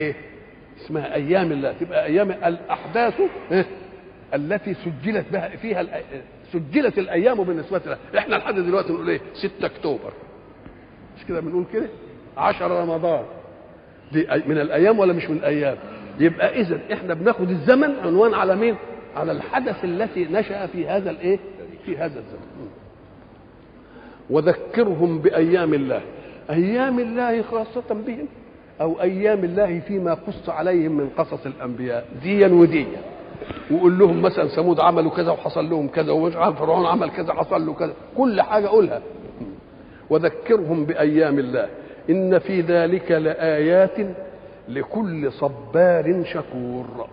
ايه اسمها ايام الله تبقى ايام الاحداث إيه؟ التي سجلت بها فيها الأ- سجلت الايام بالنسبه لها احنا لحد دلوقتي نقول ايه 6 اكتوبر مش كده بنقول كده 10 رمضان دي أي- من الايام ولا مش من الايام يبقى اذا احنا بناخد الزمن عنوان على مين على الحدث التي نشا في هذا الايه في هذا الزمن وذكرهم بايام الله ايام الله خاصه بهم او ايام الله فيما قص عليهم من قصص الانبياء ديا وديا وقول لهم مثلا ثمود عملوا كذا وحصل لهم كذا ومثلا فرعون عمل كذا حصل له كذا كل حاجه قولها وذكرهم بايام الله ان في ذلك لايات لكل صبار شكور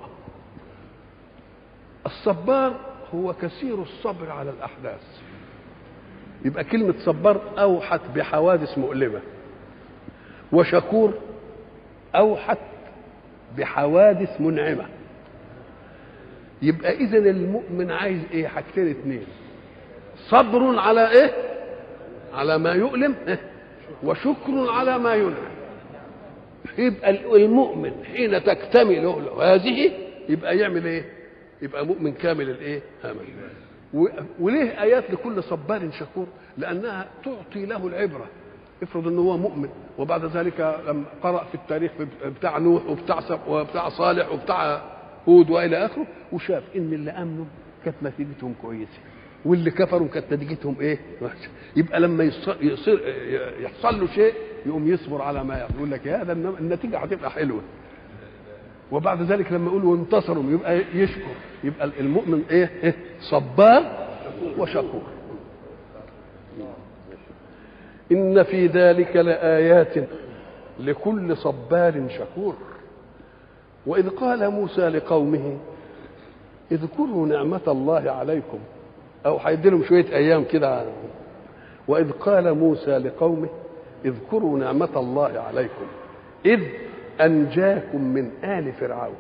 الصبار هو كثير الصبر على الاحداث يبقى كلمه صبار اوحت بحوادث مؤلمه وشكور اوحت بحوادث منعمه يبقى اذا المؤمن عايز ايه حاجتين اتنين صبر على ايه على ما يؤلم إيه؟ وشكر على ما ينعم يبقى المؤمن حين تكتمل له هذه يبقى يعمل ايه يبقى مؤمن كامل الايه امل و- وليه ايات لكل صبار شكور لانها تعطي له العبره افرض ان هو مؤمن وبعد ذلك لما قرأ في التاريخ في بتاع نوح وبتاع س- وبتاع صالح وبتاع هود والى اخره وشاف ان اللي امنوا كانت نتيجتهم كويسه واللي كفروا كانت نتيجتهم ايه؟ وحشه يبقى لما يص- يصير يحصل له شيء يقوم يصبر على ما يحصل يقول لك يا هذا النم- النتيجه هتبقى حلوه وبعد ذلك لما يقول وانتصروا يبقى يشكر يبقى المؤمن ايه؟ إيه؟ صبار وشكور إن في ذلك لآيات لكل صبار شكور وإذ قال موسى لقومه اذكروا نعمة الله عليكم أو هيدي لهم شوية أيام كده وإذ قال موسى لقومه اذكروا نعمة الله عليكم إذ أنجاكم من آل فرعون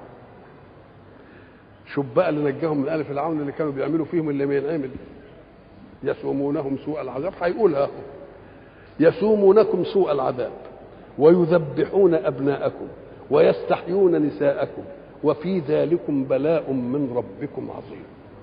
شوف بقى اللي نجاهم من آل فرعون اللي كانوا بيعملوا فيهم اللي ما ينعمل يسومونهم سوء العذاب هيقولها أهو يسومونكم سوء العذاب ويذبحون ابناءكم ويستحيون نساءكم وفي ذلكم بلاء من ربكم عظيم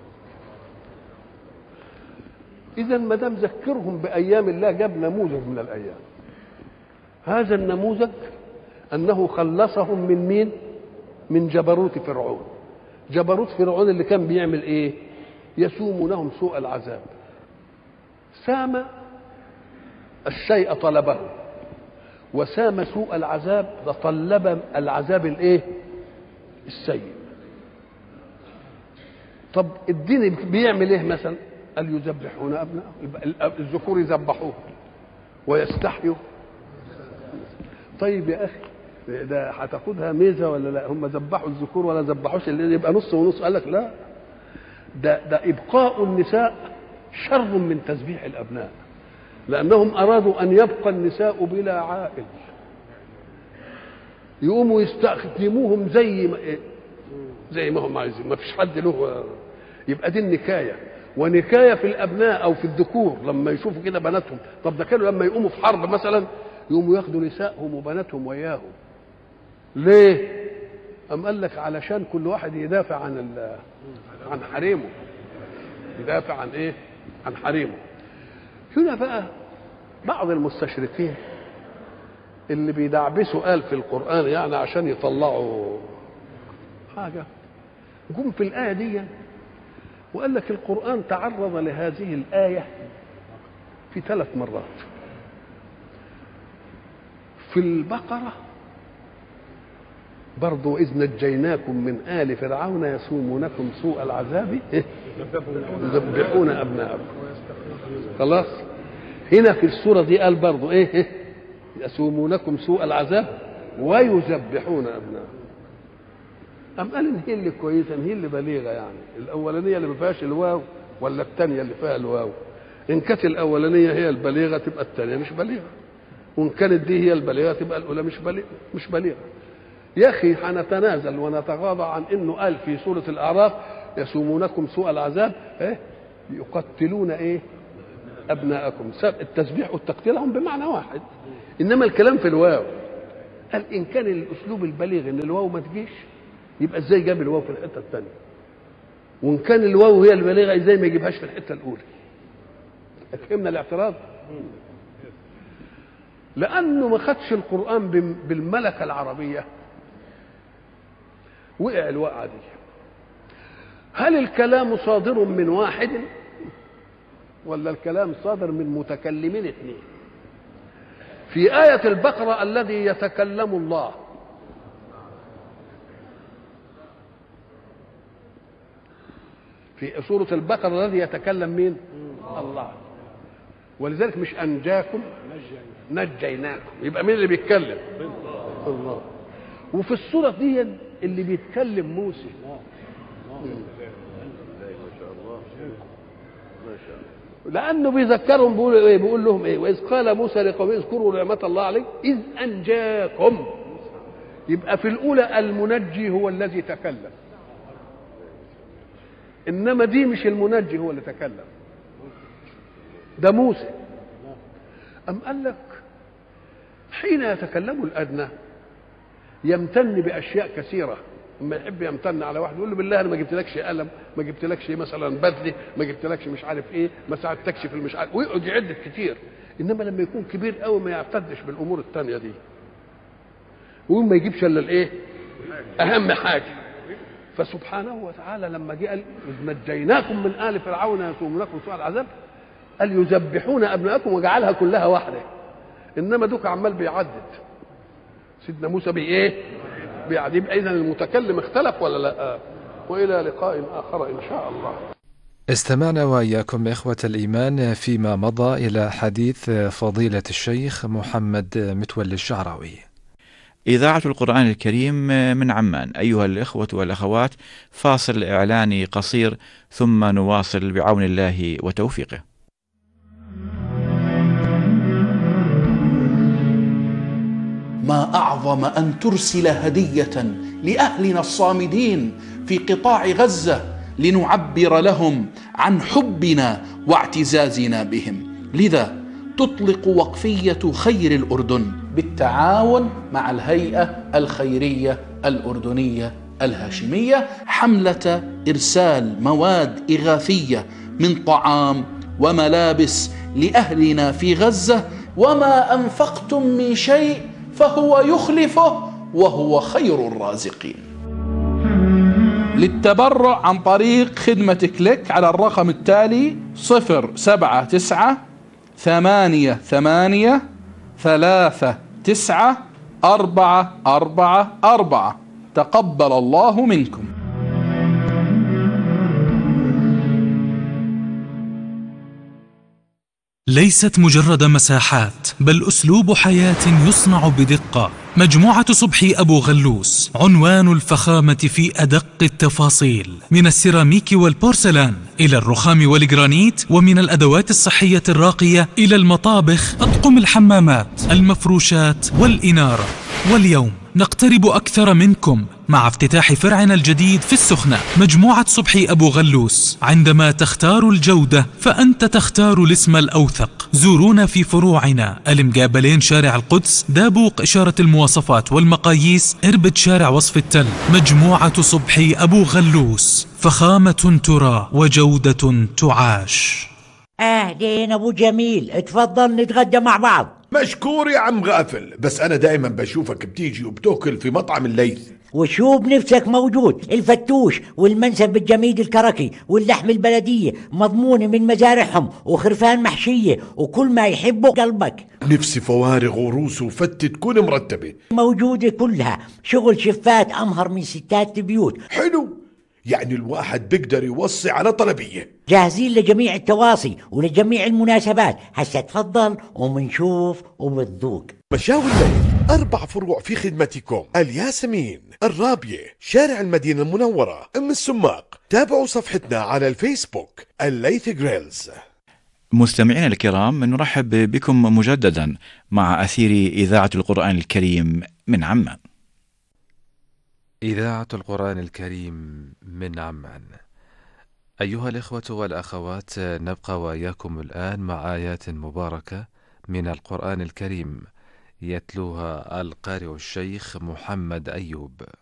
اذا ما دام ذكرهم بايام الله جاب نموذج من الايام هذا النموذج انه خلصهم من مين من جبروت فرعون جبروت فرعون اللي كان بيعمل ايه يسومونهم سوء العذاب سام الشيء طلبه وسام سوء العذاب طلب العذاب الايه السيء طب الدين بيعمل ايه مثلا قال يذبحون ابنائهم يبقى الذكور يذبحوه ويستحيوا طيب يا اخي ده هتاخدها ميزه ولا لا هم ذبحوا الذكور ولا ذبحوش اللي يبقى نص ونص قال لك لا ده ده ابقاء النساء شر من تذبيح الابناء لانهم ارادوا ان يبقى النساء بلا عائل يقوموا يستخدموهم زي ما إيه؟ زي ما هم عايزين ما فيش حد له يبقى دي النكايه ونكايه في الابناء او في الذكور لما يشوفوا كده بناتهم طب ده كانوا لما يقوموا في حرب مثلا يقوموا ياخدوا نسائهم وبناتهم وياهم ليه أم قال لك علشان كل واحد يدافع عن ال- عن حريمه يدافع عن ايه عن حريمه هنا بقى بعض المستشرقين اللي بيدعبسوا قال في القرآن يعني عشان يطلعوا حاجة جم في الآية دي وقال لك القرآن تعرض لهذه الآية في ثلاث مرات في البقرة برضو إذ نجيناكم من آل فرعون يسومونكم سوء العذاب إيه؟ يذبحون أبناءكم خلاص هنا في السورة دي قال برضو إيه إيه؟ يسومونكم سوء العذاب ويذبحون أبناءكم أم قال إن هي اللي كويسة إن هي اللي بليغة يعني الأولانية اللي ما فيهاش الواو ولا الثانية اللي فيها الواو إن كانت الأولانية هي البليغة تبقى الثانية مش بليغة وإن كانت دي هي البليغة تبقى الأولى مش بليغة مش بليغة يا أخي هنتنازل ونتغاضى عن إنه قال في سورة الأعراف يسومونكم سوء العذاب إيه يقتلون إيه أبناءكم التسبيح والتقتيل هم بمعنى واحد إنما الكلام في الواو قال ان كان الاسلوب البليغ ان الواو ما تجيش يبقى ازاي جاب الواو في الحته الثانيه وان كان الواو هي البليغه ازاي ما يجيبهاش في الحته الاولى فهمنا الاعتراض لانه ما خدش القران بالملكه العربيه وقع الوقعه دي هل الكلام صادر من واحد ولا الكلام صادر من متكلمين اثنين في آية البقرة الذي يتكلم الله في سورة البقرة الذي يتكلم مين؟ الله ولذلك مش أنجاكم نجيناكم يبقى مين اللي بيتكلم؟ الله وفي السورة دي اللي بيتكلم موسى لانه بيذكرهم بيقول ايه بيقول لهم ايه واذ قال موسى لقومه اذكروا نعمه الله عليكم اذ انجاكم يبقى في الاولى المنجي هو الذي تكلم انما دي مش المنجي هو اللي تكلم ده موسى ام قال لك حين يتكلم الادنى يمتن باشياء كثيره لما يحب يمتن على واحد يقول له بالله انا ما جبتلكش قلم ما جبتلكش مثلا بدله ما جبتلكش مش عارف ايه ما ساعدتكش في المش عارف ويقعد يعد كتير انما لما يكون كبير قوي ما يعتدش بالامور الثانيه دي ويقول ما يجيبش الا الايه اهم حاجه فسبحانه وتعالى لما جه قال اذ نجيناكم من ال فرعون يسومونكم سوء العذاب قال يذبحون ابناءكم وجعلها كلها واحده انما دوك عمال بيعدد سيدنا موسى بايه يعني يبقى اذا المتكلم اختلف ولا لا والى لقاء اخر ان شاء الله استمعنا واياكم اخوه الايمان فيما مضى الى حديث فضيله الشيخ محمد متولي الشعراوي إذاعة القرآن الكريم من عمان أيها الإخوة والأخوات فاصل إعلاني قصير ثم نواصل بعون الله وتوفيقه ما اعظم ان ترسل هديه لاهلنا الصامدين في قطاع غزه لنعبر لهم عن حبنا واعتزازنا بهم لذا تطلق وقفيه خير الاردن بالتعاون مع الهيئه الخيريه الاردنيه الهاشميه حمله ارسال مواد اغاثيه من طعام وملابس لاهلنا في غزه وما انفقتم من شيء فهو يخلفه وهو خير الرازقين للتبرع عن طريق خدمة كليك على الرقم التالي صفر سبعة تسعة ثمانية ثمانية ثلاثة تسعة أربعة أربعة أربعة تقبل الله منكم ليست مجرد مساحات بل اسلوب حياه يصنع بدقه مجموعه صبحي ابو غلوس عنوان الفخامه في ادق التفاصيل من السيراميك والبورسلان الى الرخام والجرانيت ومن الادوات الصحيه الراقيه الى المطابخ اطقم الحمامات المفروشات والاناره واليوم نقترب أكثر منكم مع افتتاح فرعنا الجديد في السخنة مجموعة صبحي أبو غلوس عندما تختار الجودة فأنت تختار الاسم الأوثق زورونا في فروعنا المقابلين شارع القدس دابوق إشارة المواصفات والمقاييس إربد شارع وصف التل مجموعة صبحي أبو غلوس فخامة ترى وجودة تعاش أهلين أبو جميل اتفضل نتغدى مع بعض مشكور يا عم غافل بس أنا دائما بشوفك بتيجي وبتاكل في مطعم الليث وشو بنفسك موجود الفتوش والمنسف الجميد الكركي واللحم البلدية مضمونة من مزارعهم وخرفان محشية وكل ما يحبه قلبك نفسي فوارغ وروس وفتة تكون مرتبة موجودة كلها شغل شفات أمهر من ستات البيوت حلو يعني الواحد بيقدر يوصي على طلبية جاهزين لجميع التواصي ولجميع المناسبات هسا تفضل ومنشوف وبتذوق مشاوي الليل أربع فروع في خدمتكم الياسمين الرابية شارع المدينة المنورة أم السماق تابعوا صفحتنا على الفيسبوك الليث جريلز مستمعينا الكرام نرحب بكم مجددا مع أثير إذاعة القرآن الكريم من عمان إذاعة القرآن الكريم من عمان أيها الإخوة والأخوات نبقى وإياكم الآن مع آيات مباركة من القرآن الكريم يتلوها القارئ الشيخ محمد أيوب